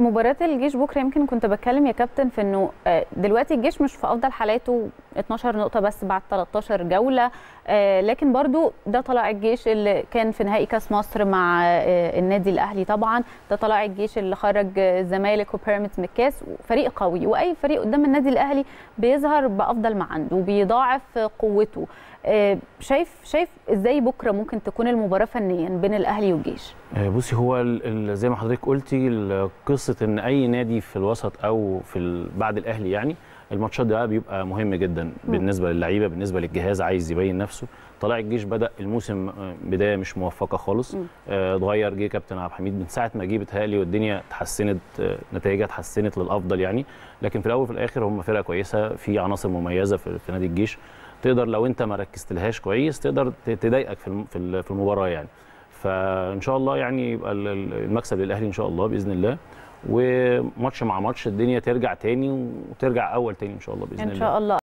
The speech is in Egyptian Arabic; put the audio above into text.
مباراة الجيش بكرة يمكن كنت بتكلم يا كابتن في انه آه، دلوقتي الجيش مش في افضل حالاته 12 نقطة بس بعد 13 جولة آه، لكن برضو ده طلع الجيش اللي كان في نهائي كاس مصر مع آه، النادي الاهلي طبعا ده طلع الجيش اللي خرج الزمالك وبيراميدز من الكاس فريق قوي واي فريق قدام النادي الاهلي بيظهر بافضل ما عنده وبيضاعف قوته آه، شايف شايف ازاي بكره ممكن تكون المباراه فنيا بين الاهلي والجيش آه، بصي هو ال- ال- زي ما حضرتك قلتي ال- قصه ان اي نادي في الوسط او في ال- بعد الاهلي يعني الماتشات ده بيبقى مهم جدا بالنسبه للعيبه بالنسبه للجهاز عايز يبين نفسه طلائع الجيش بدا الموسم آه، بدايه مش موفقه خالص مم. آه، اتغير جه كابتن عبد الحميد من ساعه ما جه بيتهيألي والدنيا اتحسنت آه، نتائجها اتحسنت للافضل يعني لكن في الاول وفي الاخر هم فرقه كويسه في عناصر مميزه في, في نادي الجيش تقدر لو انت ما ركزتلهاش كويس تقدر ت- تضايقك في الم- في ال- في المباراه يعني فان شاء الله يعني يبقى ال- ال- المكسب للاهلي ان شاء الله باذن الله وماتش مع ماتش الدنيا ترجع تاني وترجع اول تاني ان شاء الله باذن الله ان شاء الله